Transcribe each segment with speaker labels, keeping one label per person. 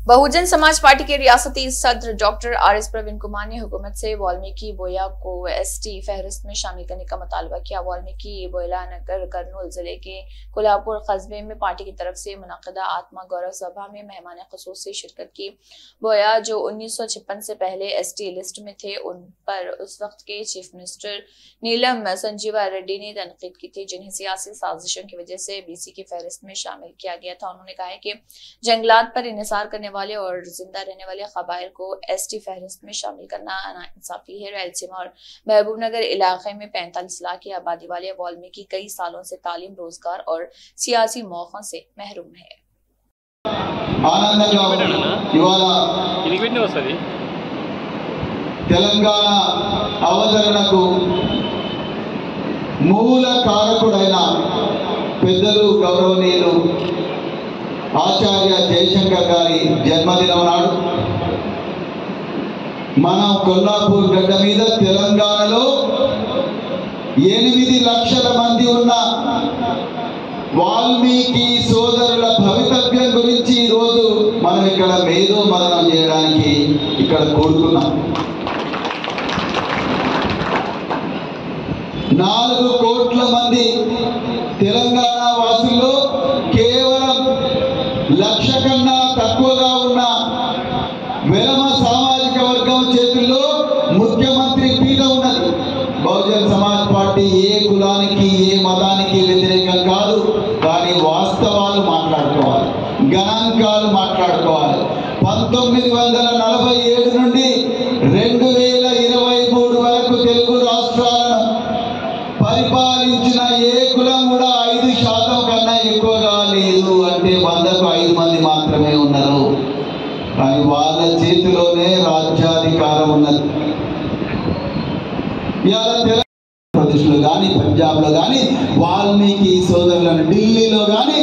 Speaker 1: बहुजन समाज पार्टी के रियासती सदर doctor R S Praveen Kumar ने हुकूमत से वाल्मीकि बोया को एसटी फहरिस्त में शामिल करने का मुतालबा किया वाल्मीकि बोयला नगर करनूल जिले के कोल्हापुर कस्बे में पार्टी की तरफ से मुनदा आत्मा गौरव सभा में मेहमान खसूस से शिरकत की बोया जो उन्नीस सौ छप्पन से पहले एस टी लिस्ट में थे उन पर उस वक्त के चीफ मिनिस्टर नीलम संजीवा रेड्डी ने तनकीद की थी जिन्हें सियासी साजिशों की वजह से बीसी की फहरिस्त में शामिल किया गया था उन्होंने कहा है कि जंगलात पर इन्हिसार करने वाले और जिंदा रहने वाले कबाइल को एस टी फहरिस्त में शामिल करना नाइंसाफी है रायलसीमा और महबूबनगर इलाके में पैंतालीस लाख की आबादी वाले वाल्मीकि कई सालों से तालीम रोजगार और सियासी मौकों से महरूम है
Speaker 2: ఆనందంగా ఇవాళ
Speaker 3: ఇది పెట్టిన వస్తుంది
Speaker 2: తెలంగాణ అవతరణకు మూల కారకుడైన పెద్దలు గౌరవనీయులు ఆచార్య జయశంకర్ గారి జన్మదినం నాడు మనం కొల్లాపూర్ గడ్డ మీద తెలంగాణలో ఎనిమిది లక్షల మంది ఉన్న వాల్మీకి సోదరుల భవితవ్యం గురించి ఈరోజు మనం ఇక్కడ మేధో మదనం చేయడానికి ఇక్కడ కూడుకున్నాం నాలుగు కోట్ల మంది తెలంగాణ వాసుల్లో కేవలం లక్ష కన్నా తక్కువగా ఉన్న వెలమ సామాజిక వర్గం చేతుల్లో ముఖ్యమంత్రి పీఠ ఉన్నది బహుజన్ సమాజ్ పార్టీ ఏ కులానికి ఏ మతానికి వ్యతిరేకం కాదు కానీ వాస్తవాలు మాట్లాడుకోవాలి గణాంకాలు మాట్లాడుకోవాలి పంతొమ్మిది వందల నలభై ఏడు నుండి రెండు వేల ఇరవై మూడు వరకు తెలుగు రాష్ట్రాలను పరిపాలించిన ఏ కులం కూడా ఐదు శాతం కన్నా ఎక్కువగా లేదు అంటే వందకు ఐదు మంది మాత్రమే ఉన్నారు కానీ వాళ్ళ చేతిలోనే రాజ్యాధికారం ఉన్నది ఇవాళ తెలంగాణ ప్రదేశ్లో కానీ పంజాబ్లో కానీ వాల్మీకి సోదరులను ఢిల్లీలో కానీ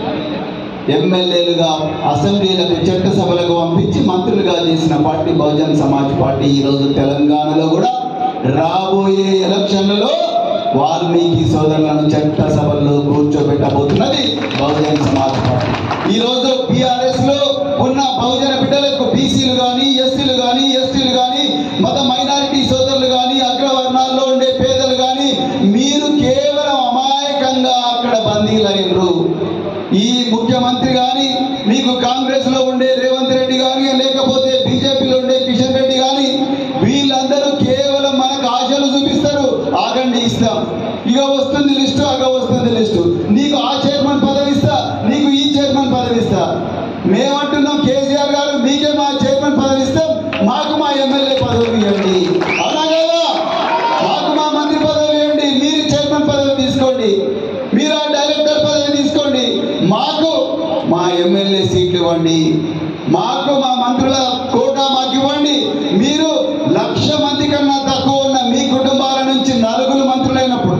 Speaker 2: ఎమ్మెల్యేలుగా అసెంబ్లీలకు చట్టసభలకు పంపించి మంత్రులుగా చేసిన పార్టీ బహుజన్ సమాజ్ పార్టీ ఈరోజు తెలంగాణలో కూడా రాబోయే ఎలక్షన్లలో వాల్మీకి సోదరులను చట్టసభల్లో కూర్చోబెట్టబోతున్నది బహుజన్ సమాజ్ పార్టీ ఈరోజు బీఆర్ఎస్ లో ఉన్న బహుజన బిడ్డలకు బీసీలు కానీ ఎస్సీలు కానీ ఎస్టీలు కానీ మత మైనారిటీ సోదరులు కానీ అగ్రవర్ణాల్లో ఉండే పేదలు కానీ మీరు కేవలం అమాయకంగా అక్కడ బందీలైనరు ఈ ముఖ్యమంత్రి కానీ మీకు కాంగ్రెస్ లో ఉండే రేవంత్ రెడ్డి కానీ లేకపోతే బీజేపీలో ఉండే కిషన్ రెడ్డి కానీ వీళ్ళందరూ కేవలం మనకు ఆశలు చూపిస్తారు ఆగండి ఇస్తాం ఇక వస్తుంది లిస్టు అగ వస్తుంది లిస్టు నీకు ఆ చైర్మన్ పదవి ఇస్తా నీకు ఈ చైర్మన్ పదవి ఇస్తా మేమంటున్నాం కేసీఆర్ గారు మీకే మా చైర్మన్ పదవి ఇస్తాం మాకు మా ఎమ్మెల్యే పదవి ఇవ్వండి అవునా కదా మాకు మా మంత్రి పదవి ఇవ్వండి మీరు చైర్మన్ పదవి తీసుకోండి మీరు ఆ డైరెక్టర్ పదవి తీసుకోండి మాకు మా ఎమ్మెల్యే సీట్లు ఇవ్వండి మాకు మా మంత్రుల కోటా మాకు ఇవ్వండి మీరు లక్ష మంది కన్నా తక్కువ ఉన్న మీ కుటుంబాల నుంచి నలుగురు మంత్రులైనప్పుడు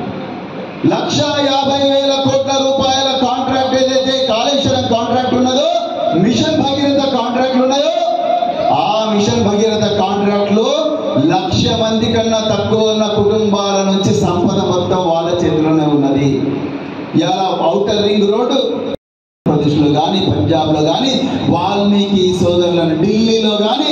Speaker 2: లక్ష యాభై వేల కోట్ల రూపాయల కాంట్రాక్ట్ ఏదైతే కాళేశ్వరం కాంట్రాక్ట్ ఉన్నదో మిషన్ భగీరథ కాంట్రాక్ట్లు ఉన్నాయో ఆ మిషన్ భగీరథ కాంట్రాక్ట్ లో లక్ష మంది కన్నా తక్కువ ఉన్న కుటుంబాల నుంచి సంపద మొత్తం వాళ్ళ చేతిలోనే ఉన్నది ఇలా ఔటర్ రింగ్ రోడ్డు ప్రదేశ్లో కానీ పంజాబ్లో కానీ వాల్మీకి సోదరులను ఢిల్లీలో కానీ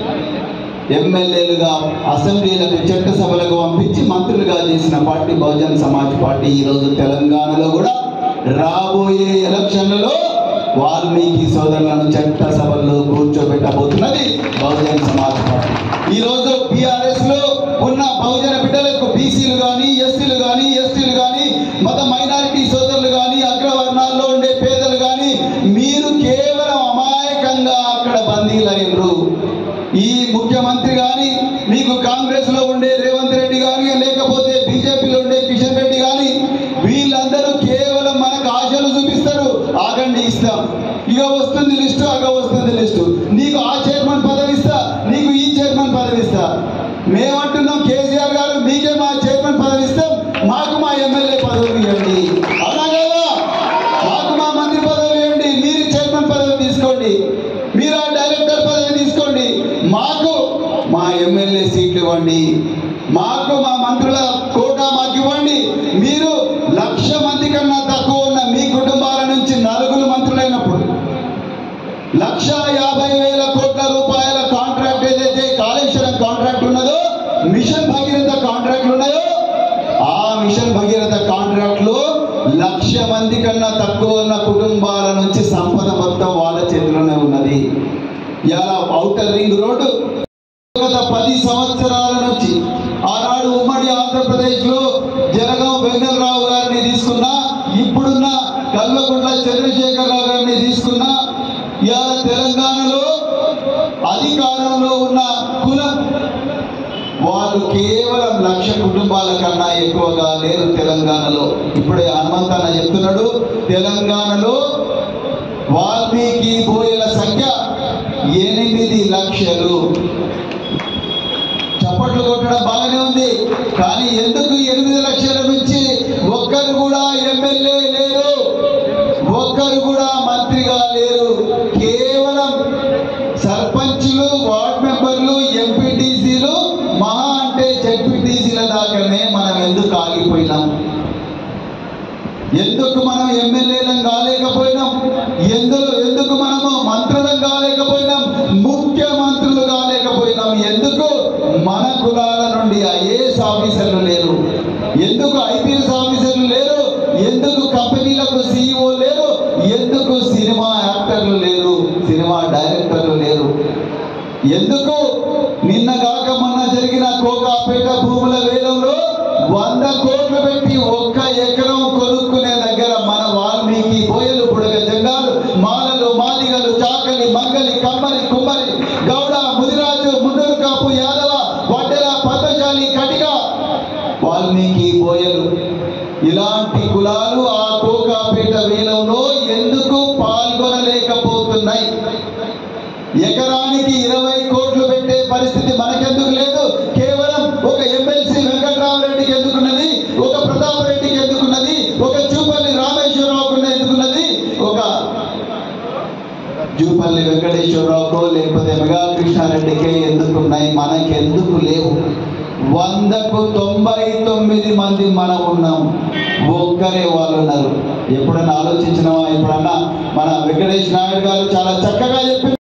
Speaker 2: ఎమ్మెల్యేలుగా అసెంబ్లీలకు చట్టసభలకు పంపించి మంత్రులుగా చేసిన పార్టీ బహుజన్ సమాజ్ పార్టీ ఈరోజు తెలంగాణలో కూడా రాబోయే ఎలక్షన్లలో వాల్మీకి సోదరులను చట్టసభల్లో కూర్చోబెట్టబోతున్నది బహుజన్ సమాజ్ పార్టీ ఈరోజు బీఆర్ఎస్ లో ఉన్న బహుజన బిడ్డలకు బీసీలు కానీ ఎస్సీలు కానీ ఎస్టీలు కానీ మత మైనారిటీ సోదరులు కానీ అగ్రవర్ణాల్లో ఉండే పేదలు కానీ మీరు కేవలం అమాయకంగా అక్కడ బందీలైనరు ఈ ముఖ్యమంత్రి కానీ మీకు కాంగ్రెస్ లో ఉండే రేవంత్ రెడ్డి కానీ లేకపోతే బీజేపీలో ఉండే కిషన్ రెడ్డి కానీ వీళ్ళందరూ కేవలం మనకు ఆశలు చూపిస్తారు ఆగండి ఇస్తాం ఇక వస్తుంది లిస్టు అగ వస్తుంది లిస్టు నీకు ఆ చైర్మన్ పదవి ఇస్తా నీకు ఈ చైర్మన్ పదవి ఇస్తా మేమంటున్నాం కేసీఆర్ గారు మీకే మా చైర్మన్ పదవి ఇస్తాం మాకు మా ఎమ్మెల్యే పదవి ఇవ్వండి అవునా కదా మాకు మా మంత్రి పదవి ఇవ్వండి మీరు చైర్మన్ పదవి తీసుకోండి మీరు ఆ డైరెక్టర్ పదవి తీసుకోండి మాకు మా ఎమ్మెల్యే సీట్లు ఇవ్వండి మాకు మా మంత్రుల కోటా మాకు ఇవ్వండి మీరు లక్ష మంది కన్నా తక్కువ ఉన్న మీ కుటుంబాల నుంచి నలుగురు మంత్రులైనప్పుడు లక్ష యాభై వేల కోట్ల రూపాయల కాంట్రాక్ట్ ఏదైతే కాళేశ్వరం కాంట్రాక్ట్ ఉన్నదో మిషన్ భగీరథ కాంట్రాక్ట్లు ఉన్నాయో ఆ మిషన్ భగీరథ కాంట్రాక్ట్ లో లక్ష మంది కన్నా తక్కువ ఉన్న కుటుంబాల నుంచి సంపద మొత్తం వాళ్ళ చేతిలోనే ఉన్నది ఇలా ఔటర్ రింగ్ రోడ్డు గత పది సంవత్సరాల నుంచి ఆనాడు ఉమ్మడి ఆంధ్రప్రదేశ్ లో జనగాం వెంకటరావు గారిని తీసుకున్నా ఇప్పుడున్న కల్వకుంట్ల చంద్రశేఖరరావు గారిని తీసుకున్నా ఇవాళ తెలంగాణలో అధికారంలో ఉన్న కులం వాళ్ళు కేవలం లక్ష కుటుంబాల కన్నా ఎక్కువగా లేరు తెలంగాణలో ఇప్పుడే హనుమంతన్న చెప్తున్నాడు తెలంగాణలో వాల్మీకి బోయల సంఖ్య ఎనిమిది లక్షలు చప్పట్లు కొట్టడం బాగానే ఉంది కానీ ఎందుకు ఎనిమిది లక్షల నుంచి ఒక్కరు కూడా ఎమ్మెల్యే లేరు ఒక్కరు కూడా మంత్రిగా లేరు కేవలం సర్పంచులు వార్డ్ మెంబర్లు ఎంపీటీసీలు మహా అంటే జడ్పీటీసీల దాకానే మనం ఎందుకు ఆగిపోయినాం ఎందుకు మనం ఎమ్మెల్యేలం కాలేకపోయినాం ఎందులో ఎందుకు మనము మంత్రులం కాలేకపోయినాం ముఖ్యమంత్రులు కాలేకపోయినాం ఎందుకు మన కులాల నుండి ఐఏఎస్ ఆఫీసర్లు లేరు ఎందుకు ఐపీఎస్ ఆఫీసర్లు లేరు ఎందుకు కంపెనీలకు సీఈఓ లేరు ఎందుకు సినిమా యాక్టర్లు లేరు సినిమా డైరెక్టర్లు లేరు ఎందుకు నిన్నగాక మొన్న జరిగిన కోకాపేట భూముల వేలంలో వంద కోట్లు పెట్టి ఒక్క ఎకరం కొనుక్కునే దగ్గర మన వాల్మీకి బోయలు బుడగ జెండాలు మాలలు మాదిగలు చాకలి మంగలి కమ్మరి కుమ్మరి గౌడ ముదిరాజు మున్నూరు కాపు యాదవ వడ్డెల పద్మశాలి కటిక వాల్మీకి బోయలు ఇలాంటి కులాలు ఆ కోకాపేట వేలంలో ఎందుకు పాల్గొనలేకపోతున్నాయి ఎకరానికి ఇరవై కోట్లు పెట్టే పరిస్థితి మనకెందుకు లేదు కేవలం ఒక ఎమ్మెల్సీ వెంకట్రామరెడ్డికి ఎందుకున్నది ఒక ప్రతాప్ రెడ్డికి ఎందుకున్నది ఒక చూపల్లి రామేశ్వరరావుకు ఎందుకున్నది ఒక జూపల్లి వెంకటేశ్వరరావుకో లేకపోతే మెగా కృష్ణారెడ్డికే ఎందుకున్నాయి మనకెందుకు లేవు వందకు తొంభై తొమ్మిది మంది మనం ఉన్నాం ఒక్కరే వాళ్ళు ఉన్నారు ఎప్పుడన్నా ఆలోచించినావా ఎప్పుడన్నా మన వెంకటేష్ నాయుడు గారు చాలా చక్కగా చెప్పిన